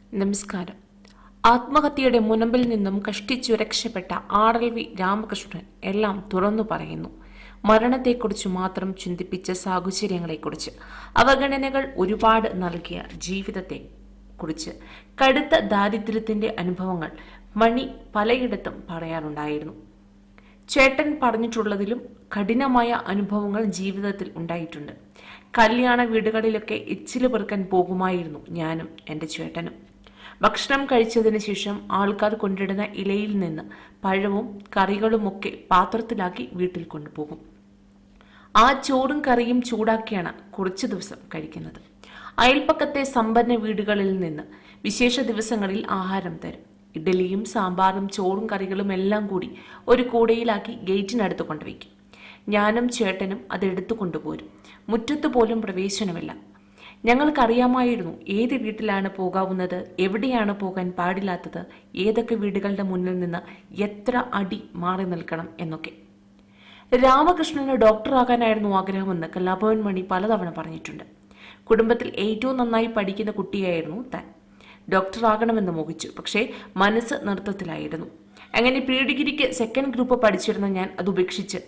നമസ്കാരം ആത്മഹത്യയുടെ മുനമ്പിൽ നിന്നും കഷ്ടിച്ചു രക്ഷപ്പെട്ട ആർ എൽ വി രാമകൃഷ്ണൻ എല്ലാം തുറന്നു പറയുന്നു മരണത്തെക്കുറിച്ച് മാത്രം ചിന്തിപ്പിച്ച സാഹചര്യങ്ങളെക്കുറിച്ച് അവഗണനകൾ ഒരുപാട് നൽകിയ ജീവിതത്തെ കുറിച്ച് കടുത്ത ദാരിദ്ര്യത്തിന്റെ അനുഭവങ്ങൾ മണി പലയിടത്തും പറയാറുണ്ടായിരുന്നു ചേട്ടൻ പറഞ്ഞിട്ടുള്ളതിലും കഠിനമായ അനുഭവങ്ങൾ ജീവിതത്തിൽ ഉണ്ടായിട്ടുണ്ട് കല്യാണ വീടുകളിലൊക്കെ എച്ചില് പെറുക്കാൻ പോകുമായിരുന്നു ഞാനും എൻ്റെ ചേട്ടനും ഭക്ഷണം കഴിച്ചതിന് ശേഷം ആൾക്കാർ കൊണ്ടിടുന്ന ഇലയിൽ നിന്ന് പഴവും കറികളുമൊക്കെ പാത്രത്തിലാക്കി വീട്ടിൽ കൊണ്ടുപോകും ആ ചോറും കറിയും ചൂടാക്കിയാണ് കുറച്ചു ദിവസം കഴിക്കുന്നത് അയൽപ്പക്കത്തെ സമ്പന്ന വീടുകളിൽ നിന്ന് വിശേഷ ദിവസങ്ങളിൽ ആഹാരം തരും ഇഡലിയും സാമ്പാറും ചോറും കറികളും എല്ലാം കൂടി ഒരു കൂടയിലാക്കി ഗേറ്റിനടുത്ത് കൊണ്ടുവയ്ക്കും ഞാനും ചേട്ടനും അത് എടുത്തു കൊണ്ടുപോരും മുറ്റത്ത് പോലും പ്രവേശനമില്ല ഞങ്ങൾക്കറിയാമായിരുന്നു ഏത് വീട്ടിലാണ് പോകാവുന്നത് എവിടെയാണ് പോകാൻ പാടില്ലാത്തത് ഏതൊക്കെ വീടുകളുടെ മുന്നിൽ നിന്ന് എത്ര അടി മാറി നിൽക്കണം എന്നൊക്കെ രാമകൃഷ്ണന് ഡോക്ടറാകാനായിരുന്നു ആഗ്രഹമെന്ന് കലാഭവൻ മണി പലതവണ പറഞ്ഞിട്ടുണ്ട് കുടുംബത്തിൽ ഏറ്റവും നന്നായി പഠിക്കുന്ന കുട്ടിയായിരുന്നു താൻ ഡോക്ടറാകണമെന്ന് മോഹിച്ചു പക്ഷേ മനസ്സ് നൃത്തത്തിലായിരുന്നു അങ്ങനെ പ്രീ ഡിഗ്രിക്ക് സെക്കൻഡ് ഗ്രൂപ്പ് പഠിച്ചിരുന്ന ഞാൻ അത് ഉപേക്ഷിച്ച്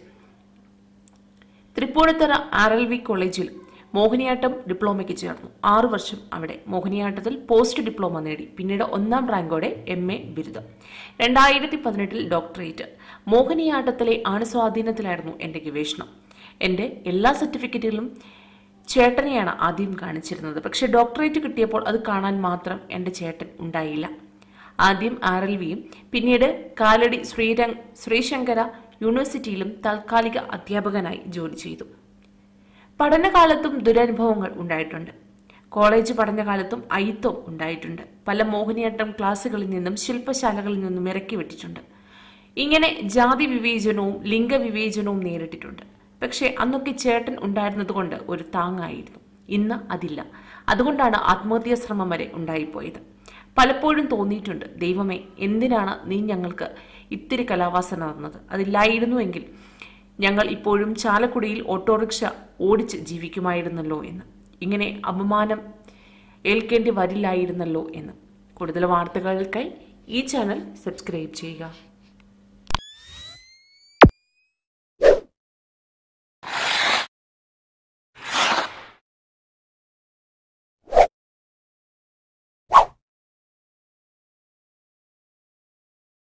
തൃപ്പൂണിത്തറ ആർ എൽ വി കോളേജിൽ മോഹിനിയാട്ടം ഡിപ്ലോമയ്ക്ക് ചേർന്നു ആറു വർഷം അവിടെ മോഹിനിയാട്ടത്തിൽ പോസ്റ്റ് ഡിപ്ലോമ നേടി പിന്നീട് ഒന്നാം റാങ്കോടെ എം എ ബിരുദം രണ്ടായിരത്തി പതിനെട്ടിൽ ഡോക്ടറേറ്റ് മോഹിനിയാട്ടത്തിലെ ആണുസ്വാധീനത്തിലായിരുന്നു എൻ്റെ ഗവേഷണം എൻ്റെ എല്ലാ സർട്ടിഫിക്കറ്റുകളും ചേട്ടനെയാണ് ആദ്യം കാണിച്ചിരുന്നത് പക്ഷെ ഡോക്ടറേറ്റ് കിട്ടിയപ്പോൾ അത് കാണാൻ മാത്രം എൻ്റെ ചേട്ടൻ ഉണ്ടായില്ല ആദ്യം ആർ എൽ വിയും പിന്നീട് കാലടി ശ്രീരംഗ് ശ്രീശങ്കര യൂണിവേഴ്സിറ്റിയിലും താൽക്കാലിക അധ്യാപകനായി ജോലി ചെയ്തു പഠനകാലത്തും ദുരനുഭവങ്ങൾ ഉണ്ടായിട്ടുണ്ട് കോളേജ് പഠനകാലത്തും അയിത്തം ഉണ്ടായിട്ടുണ്ട് പല മോഹിനിയാട്ടം ക്ലാസ്സുകളിൽ നിന്നും ശില്പശാലകളിൽ നിന്നും ഇറക്കി വിട്ടിട്ടുണ്ട് ഇങ്ങനെ ജാതി വിവേചനവും ലിംഗവിവേചനവും നേരിട്ടിട്ടുണ്ട് പക്ഷേ അന്നൊക്കെ ചേട്ടൻ ഉണ്ടായിരുന്നതുകൊണ്ട് ഒരു താങ്ങായിരുന്നു ഇന്ന് അതില്ല അതുകൊണ്ടാണ് ആത്മഹത്യാ ശ്രമം വരെ ഉണ്ടായിപ്പോയത് പലപ്പോഴും തോന്നിയിട്ടുണ്ട് ദൈവമേ എന്തിനാണ് നീ ഞങ്ങൾക്ക് ഇത്തിരി കലാവാസന തന്നത് അതില്ലായിരുന്നുവെങ്കിൽ ഞങ്ങൾ ഇപ്പോഴും ചാലക്കുടിയിൽ ഓട്ടോറിക്ഷ ഓടിച്ച് ജീവിക്കുമായിരുന്നല്ലോ എന്ന് ഇങ്ങനെ അപമാനം ഏൽക്കേണ്ടി വരില്ലായിരുന്നല്ലോ എന്ന് കൂടുതൽ വാർത്തകൾക്കായി ഈ ചാനൽ സബ്സ്ക്രൈബ് ചെയ്യുക